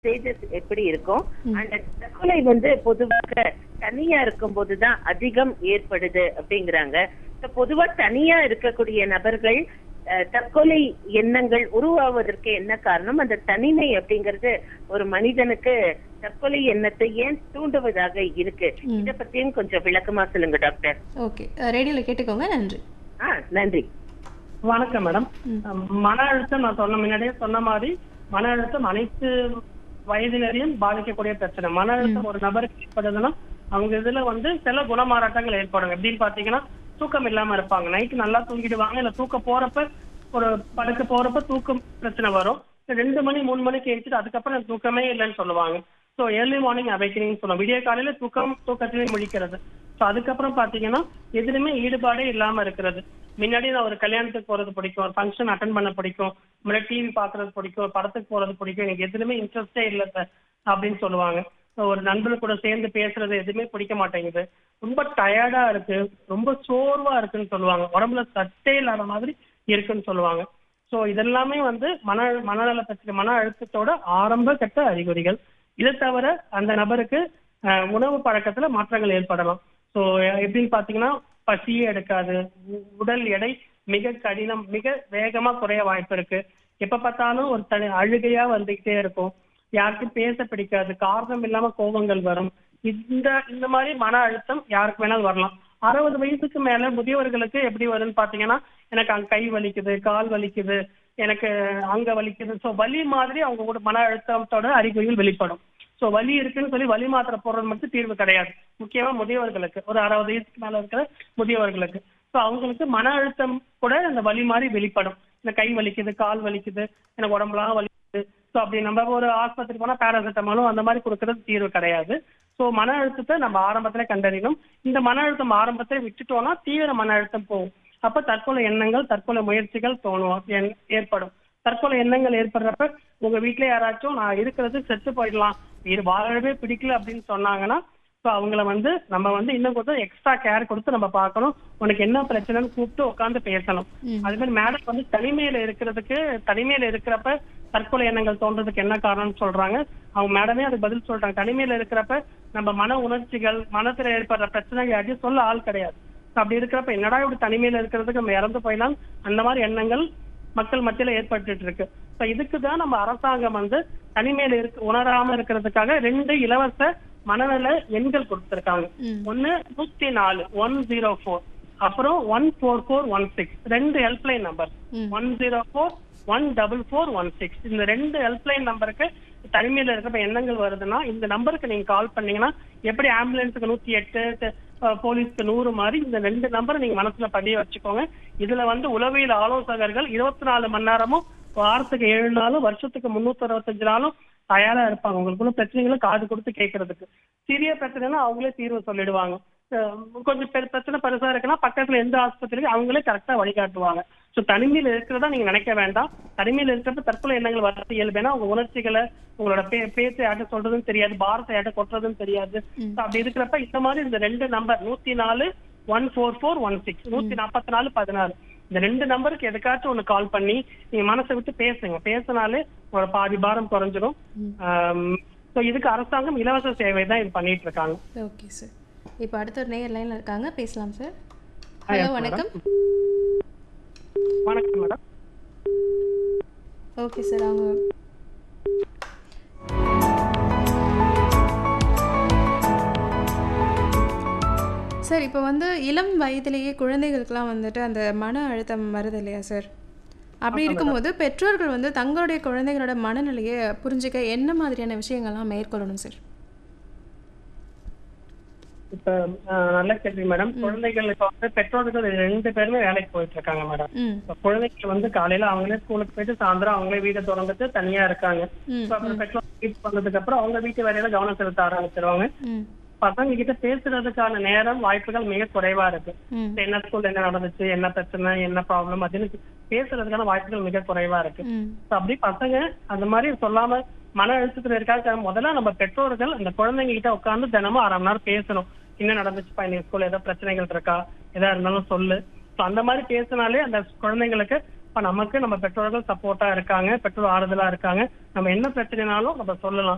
stages எப்படி இருக்கும் அந்த தற்கொலை வந்து பொதுவாக தனியா இருக்கும் போதுதான் அதிகம் ஏற்படுது அப்படிங்கிறாங்க இப்ப பொதுவா தனியா இருக்கக்கூடிய நபர்கள் அஹ், தற்கொலை எண்ணங்கள் உருவாவதற்கு என்ன காரணம் அந்த தனிமை அப்படிங்கிறது ஒரு மனிதனுக்கு தற்கொலை எண்ணத்தை ஏன் தூண்டுவதாக இருக்கு இத பத்தியும் கொஞ்சம் விளக்கமா சொல்லுங்க டாக்டர் ஓகே ரேடியோவில் கேட்டுக்கோங்க நன்றி ஆ நன்றி வணக்கம் மேடம் மன அழுத்தம் நான் சொன்ன முன்னாடியே சொன்ன மாதிரி மன அழுத்தம் அனைத்து வயதினரையும் பாதிக்கக்கூடிய பிரச்சனை மன அழுத்தம் ஒரு நபருக்கு ஏற்படுதுன்னா அவங்க இதுல வந்து சில குணமாறாட்டங்கள் ஏற்படும் எப்படின்னு பாத்தீங்கன்னா தூக்கம் இல்லாம இருப்பாங்க நைட்டு நல்லா தூங்கிடுவாங்க இல்ல தூக்கம் போறப்ப ஒரு படுக்க போறப்ப தூக்கம் பிரச்சனை வரும் ரெண்டு மணி மூணு மணிக்கு எழுச்சிட்டு அதுக்கப்புறம் எனக்கு தூக்கமே இல்லைன்னு சொல்லுவாங்க ஸோ ஏர்லி மார்னிங் அவைக்கனிங் சொல்லுவோம் விடிய காலையில தூக்கம் தூக்கத்திலே முழிக்கிறது ஸோ அதுக்கப்புறம் பாத்தீங்கன்னா எதுலையுமே ஈடுபாடே இல்லாம இருக்கிறது முன்னாடி நான் ஒரு கல்யாணத்துக்கு போறது பிடிக்கும் ஒரு ஃபங்க்ஷன் அட்டன் பண்ண பிடிக்கும் முன்னாடி டிவி பாக்குறது பிடிக்கும் ஒரு படத்துக்கு போறது பிடிக்கும் எனக்கு எதுலையுமே இன்ட்ரெஸ்டே இல்லை சார் அப்படின்னு சொல்லுவாங்க So, ஒரு நண்பர் கூட சேர்ந்து பேசுறது எதுவுமே பிடிக்க மாட்டேங்குது ரொம்ப டயர்டா இருக்கு ரொம்ப சோர்வா இருக்குன்னு சொல்லுவாங்க உடம்புல சட்டே இல்லாத மாதிரி இருக்குன்னு சொல்லுவாங்க சோ இதெல்லாமே வந்து மன மனநல பிரச்சனை மன அழுத்தத்தோட ஆரம்ப கட்ட அறிகுறிகள் இதை தவிர அந்த நபருக்கு அஹ், உணவு பழக்கத்துல மாற்றங்கள் ஏற்படலாம் சோ எப்படின்னு பாத்தீங்கன்னா பசியே எடுக்காது உ- உடல் எடை மிக கடினம் மிக வேகமா குறைய வாய்ப்பு இருக்கு எப்ப பார்த்தாலும் ஒரு தனி அழுகையா வந்துகிட்டே இருக்கும் யாருக்கும் பேச பிடிக்காது காரணம் இல்லாம கோபங்கள் வரும் இந்த இந்த மாதிரி மன அழுத்தம் யாருக்கு வேணாலும் வரலாம் அறுபது வயசுக்கு மேல முதியவர்களுக்கு எப்படி வரும்னு பாத்தீங்கன்னா எனக்கு அங்க கை வலிக்குது கால் வலிக்குது எனக்கு அங்க வலிக்குது சோ வலி மாதிரி அவங்க கூட மன அழுத்தத்தோட அறிகுறிகள் வெளிப்படும் சோ வலி இருக்குன்னு சொல்லி வலி மாத்திரை போடுறது மட்டும் தீர்வு கிடையாது முக்கியமா முதியவர்களுக்கு ஒரு அறுபது வயசுக்கு மேல இருக்கிற முதியவர்களுக்கு சோ அவங்களுக்கு மன அழுத்தம் கூட அந்த வலி மாதிரி வெளிப்படும் இந்த கை வலிக்குது கால் வலிக்குது எனக்கு உடம்புலாம் வலிக்குது சோ அப்படி நம்ம ஒரு ஆஸ்பத்திரி போனா பேராசிட்டமாலும் அந்த மாதிரி கொடுக்கறது தீர்வு கிடையாது சோ மன அழுத்தத்தை நம்ம ஆரம்பத்துல கண்டறியணும் இந்த மன அழுத்தம் ஆரம்பத்தை விட்டுட்டோம்னா தீவிர மன அழுத்தம் போகும் அப்ப தற்கொலை எண்ணங்கள் தற்கொலை முயற்சிகள் தோணும் ஏன்- ஏற்படும் தற்கொலை எண்ணங்கள் ஏற்படுறப்ப உங்க வீட்ல யாராச்சும் நான் இருக்கிறது செத்து போயிடலாம் இது வாழவே பிடிக்கல அப்படின்னு சொன்னாங்கன்னா ஸோ அவங்கள வந்து நம்ம வந்து இன்னும் கொஞ்சம் எக்ஸ்ட்ரா கேர் கொடுத்து நம்ம பார்க்கணும் உனக்கு என்ன பிரச்சனைன்னு கூப்பிட்டு உட்காந்து பேசணும் அது மாதிரி மேடம் வந்து தனிமையில இருக்கிறதுக்கு தனிமையில இருக்கிறப்ப தற்கொலை எண்ணங்கள் தோன்றதுக்கு என்ன காரணம்னு சொல்றாங்க அவங்க மேடமே அதுக்கு பதில் சொல்றாங்க தனிமையில இருக்கிறப்ப நம்ம மன உணர்ச்சிகள் மனசுல ஏற்படுற பிரச்சனைகள் யாரையும் சொல்ல ஆள் கிடையாது So அப்படி இருக்கிறப்ப என்னடா இப்படி தனிமையில இருக்கிறதுக்கு நம்ம இறந்து போயிடலாம் அந்த மாதிரி எண்ணங்கள் மக்கள் மத்தியில ஏற்பட்டுட்டு இருக்கு So இதுக்கு தான் நம்ம அரசாங்கம் வந்து தனிமையில இருக்க உணராம இருக்கிறதுக்காக ரெண்டு இலவச மனநல எண்கள் கொடுத்திருக்காங்க ஒன்னு நூத்தி நாலு ஒன் ஜீரோ ஃபோர் அப்புறம் one four four one six ரெண்டு helpline number one zero four one double four one six இந்த ரெண்டு ஹெல்ப்லைன் நம்பருக்கு தனிமையில இருக்கிறப்ப எண்ணங்கள் வருதுன்னா இந்த நம்பருக்கு நீங்க கால் பண்ணீங்கன்னா எப்படி ஆம்புலன்ஸுக்கு நூத்தி எட்டு த- அஹ் போலீஸ்க்கு நூறு மாதிரி இந்த ரெண்டு நம்பரை நீங்க மனசுல பதிய வச்சுக்கோங்க இதுல வந்து உளவியல் ஆலோசகர்கள் இருபத்தி நாலு மணி நேரமும் வாரத்துக்கு ஏழு நாளும் வருஷத்துக்கு முன்னூத்தி அறுபத்தஞ்சு நாளும் தயாரா இருப்பாங்க உங்களுக்குள்ள பிரச்சனைகளை காது கொடுத்து கேட்கறதுக்கு சிறிய பிரச்சனைனா அவங்களே தீர்வு சொல்லிடுவாங்க அஹ் கொஞ்சம் பெரு பிரச்சனை பெருசா இருக்குன்னா பக்கத்துல எந்த ஆஸ்பத்திரிக்கு அவங்களே கரெக்டா வழிகாட்டுவாங்க சோ தனிமையில இருக்கிறதா நீங்க நினைக்க வேண்டாம் தனிமையில இருக்கிறப்ப தற்கொலை எண்ணங்கள் வரது இயல்பேனா உங்க உணர்ச்சிகளை உங்களோட பே பேச்சை யார்ட்ட சொல்றதுன்னு தெரியாது பாரத்தை யார்ட்ட கொட்டுறதுன்னு தெரியாது So அப்படி இருக்கிறப்ப இந்த மாதிரி இந்த ரெண்டு நம்பர் நூத்தி நாலு one four four one six நூத்தி நாற்பத்தி நாலு பதினாறு இந்த ரெண்டு நம்பருக்கு எதுக்காச்சும் ஒண்ணு கால் பண்ணி நீங்க மனசை விட்டு பேசுங்க பேசினாலே உங்களோட பாதி பாரம் குறைஞ்சிரும் சோ இதுக்கு அரசாங்கம் இலவச சேவை தான் இது பண்ணிட்டு இருக்காங்க ஓகே சார் இப்போ அடுத்த ஒரு நேயர் லைனில் இருக்காங்க பேசலாம் சார் Hi, ஹலோ yes, வணக்கம் வணக்கம் மேடம் ஓகே சார் அவங்க சார் இப்போ வந்து இளம் வயதிலேயே குழந்தைகளுக்கெல்லாம் வந்துட்டு அந்த மன அழுத்தம் வருது இல்லையா சார் அப்படி இருக்கும்போது பெற்றோர்கள் வந்து தங்களுடைய குழந்தைகளோட மனநிலையை புரிஞ்சுக்க என்ன மாதிரியான விஷயங்கள்லாம் மேற்கொள்ளணும் சார் இப்ப அஹ், நல்ல கேள்வி மேடம் குழந்தைகள் இப்ப வந்து பெற்றோர்கள் ரெண்டு பேருமே வேலைக்கு போயிட்டு இருக்காங்க மேடம் ம் இப்ப குழந்தைகள் வந்து காலையில அவங்களே ஸ்கூலுக்கு போயிட்டு சாயந்தரம் அவங்களே வீட்டை திறந்துட்டு தனியா இருக்காங்க ம், இப்ப அப்புறம் பெற்றோர் வீட்டுக்கு வந்ததுக்கு அப்புறம் அவங்க வீட்டு வேலையில கவனம் செலுத்த ஆரம்பிச்சிருவாங்க ம் பசங்க கிட்ட பேசுறதுக்கான நேரம் வாய்ப்புகள் மிக குறைவா இருக்கு ம் இப்ப என்ன ஸ்கூல்ல என்ன நடந்துச்சு என்ன பிரச்சனை என்ன ப்ராப்ளம் அப்படின்னு பேசுறதுக்கான வாய்ப்புகள் மிக குறைவா இருக்கு ம் So அப்படி பசங்க அந்த மாதிரி சொல்லாம மன அழுத்தத்துல இருக்காங்க முதல்ல நம்ம பெற்றோர்கள் அந்த குழந்தைங்க கிட்ட உட்கார்ந்து தினமும் அரை மணி நேரம் பேசணும் என்ன நடந்துச்சுப்பா இன்னைக்கு ஸ்கூல்ல ஏதாவது பிரச்சனைகள் இருக்கா எதா இருந்தாலும் சொல்லு So அந்த மாதிரி பேசினாலே அந்த குழந்தைங்களுக்கு இப்ப நமக்கு நம்ம பெற்றோர்கள் சப்போர்ட்டா இருக்காங்க பெற்றோர் ஆறுதலா இருக்காங்க நம்ம என்ன பிரச்சனைனாலும் நம்ம சொல்லலாம்